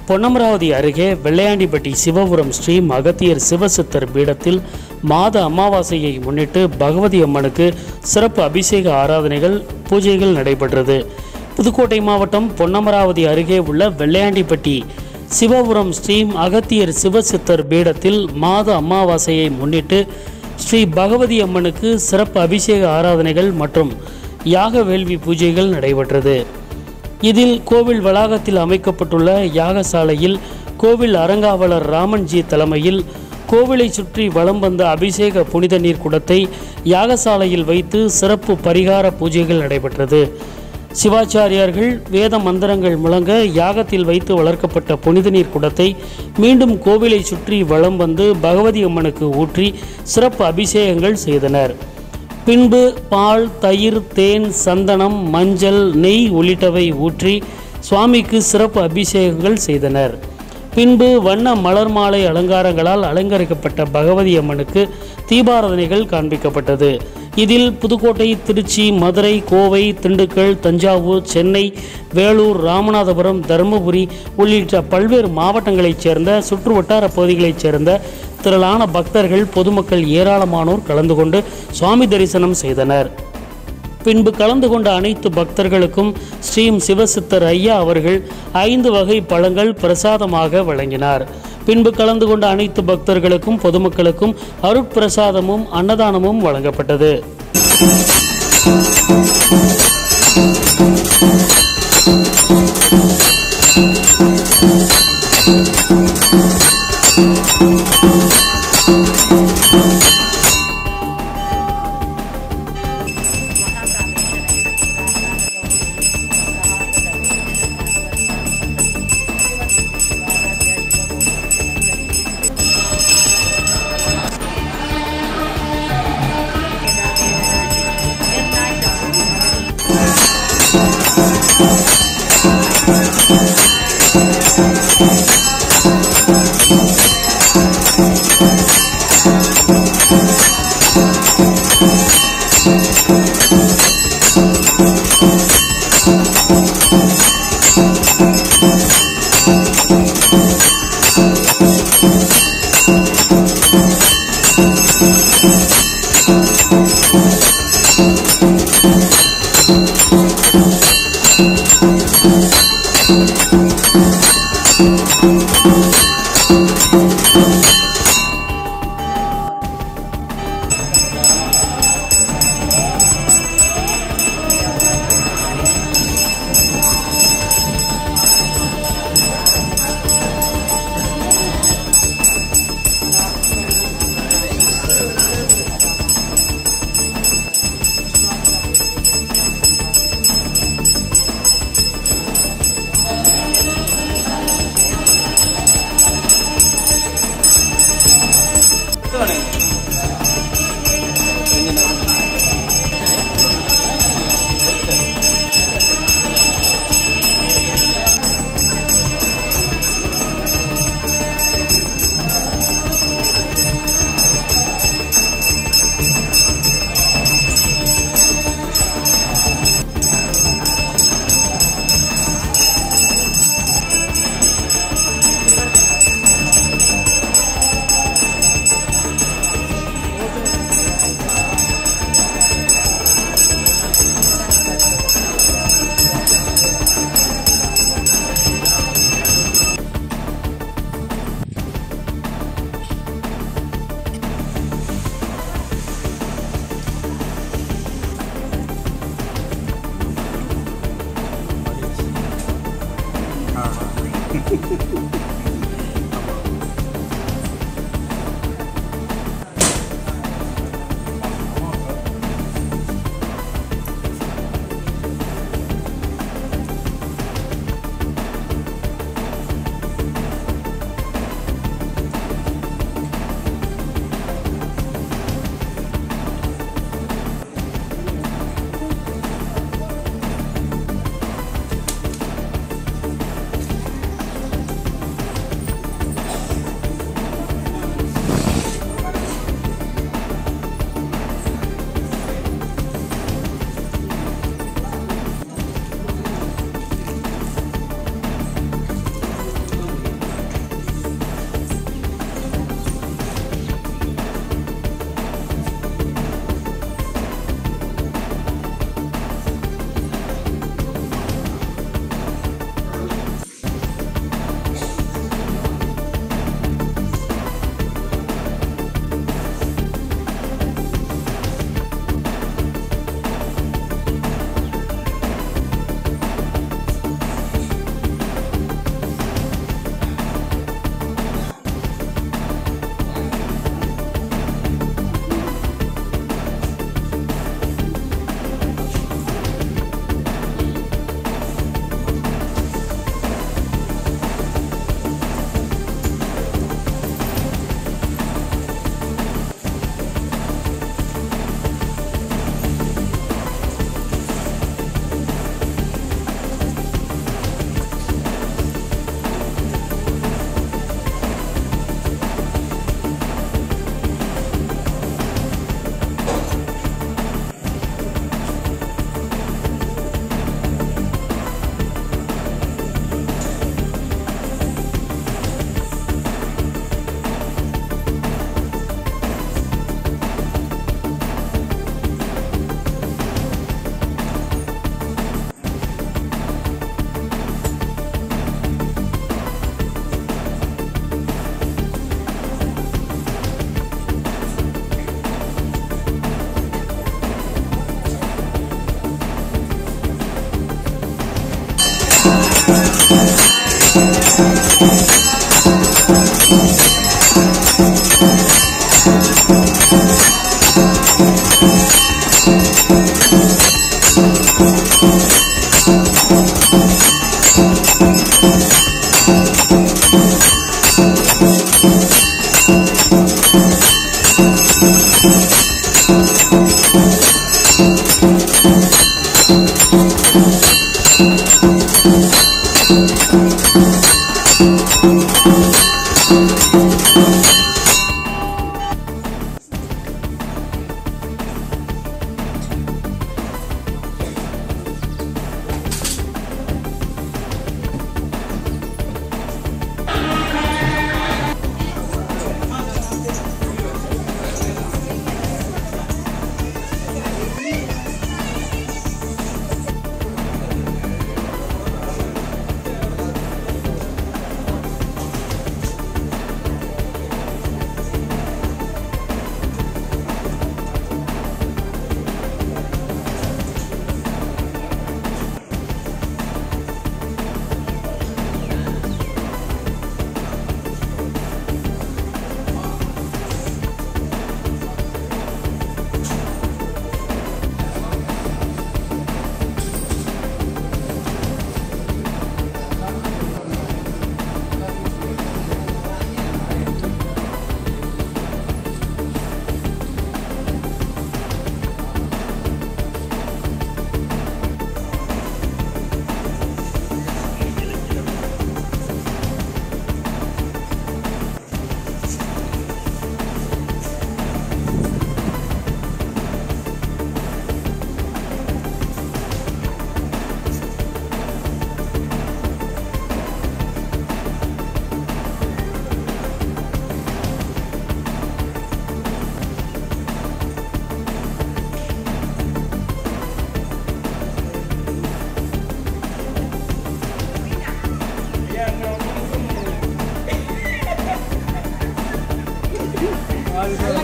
பொன்னமராவதி அருகே வெள்ளையாண்டிப்பட்டி சிவபுரம் ஸ்ரீ அகத்தியர் சிவசித்தர் பீடத்தில் மாத அமாவாசையை முன்னிட்டு பகவதி அம்மனுக்கு சிறப்பு அபிஷேக ஆராதனைகள் பூஜைகள் நடைபெற்றது புதுக்கோட்டை மாவட்டம் பொன்னமராவதி அருகே உள்ள வெள்ளையாண்டிப்பட்டி சிவபுரம் ஸ்ரீ அகத்தியர் சிவசித்தர் பீடத்தில் மாத அமாவாசையை முன்னிட்டு ஸ்ரீ பகவதி அம்மனுக்கு சிறப்பு அபிஷேக ஆராதனைகள் மற்றும் யாக வேள்வி பூஜைகள் நடைபெற்றது இதில் கோவில் வளாகத்தில் அமைக்கப்பட்டுள்ள யாகசாலையில் கோவில் அறங்காவலர் ராமன்ஜி தலைமையில் கோவிலை சுற்றி வலம் வந்த அபிஷேக புனித நீர் குடத்தை யாகசாலையில் வைத்து சிறப்பு பரிகார பூஜைகள் நடைபெற்றது சிவாச்சாரியார்கள் வேத மந்திரங்கள் முழங்க யாகத்தில் வைத்து வளர்க்கப்பட்ட புனித நீர் குடத்தை மீண்டும் கோவிலை சுற்றி வலம் வந்து பகவதி அம்மனுக்கு ஊற்றி சிறப்பு அபிஷேகங்கள் செய்தனர் பின்பு பால் தயிர் தேன் சந்தனம் மஞ்சள் நெய் உள்ளிட்டவை ஊற்றி சுவாமிக்கு சிறப்பு அபிஷேகங்கள் செய்தனர் பின்பு வண்ண மலர் மாலை அலங்காரங்களால் அலங்கரிக்கப்பட்ட பகவதி அம்மனுக்கு தீபாராதனைகள் காண்பிக்கப்பட்டது இதில் புதுக்கோட்டை திருச்சி மதுரை கோவை திண்டுக்கல் தஞ்சாவூர் சென்னை வேலூர் ராமநாதபுரம் தருமபுரி உள்ளிட்ட பல்வேறு மாவட்டங்களைச் சேர்ந்த சுற்று வட்டார பகுதிகளைச் சேர்ந்த திரளான பக்தர்கள் பொதுமக்கள் ஏராளமானோர் கலந்து கொண்டு சுவாமி தரிசனம் செய்தனர் பின்பு கலந்து கொண்ட அனைத்து பக்தர்களுக்கும் ஸ்ரீம் சிவசித்தர் ஐயா அவர்கள் ஐந்து வகை பழங்கள் பிரசாதமாக வழங்கினார் பின்பு கலந்து கொண்ட அனைத்து பக்தர்களுக்கும் பொதுமக்களுக்கும் அருட்பிரசாதமும் அன்னதானமும் வழங்கப்பட்டது வாழ்க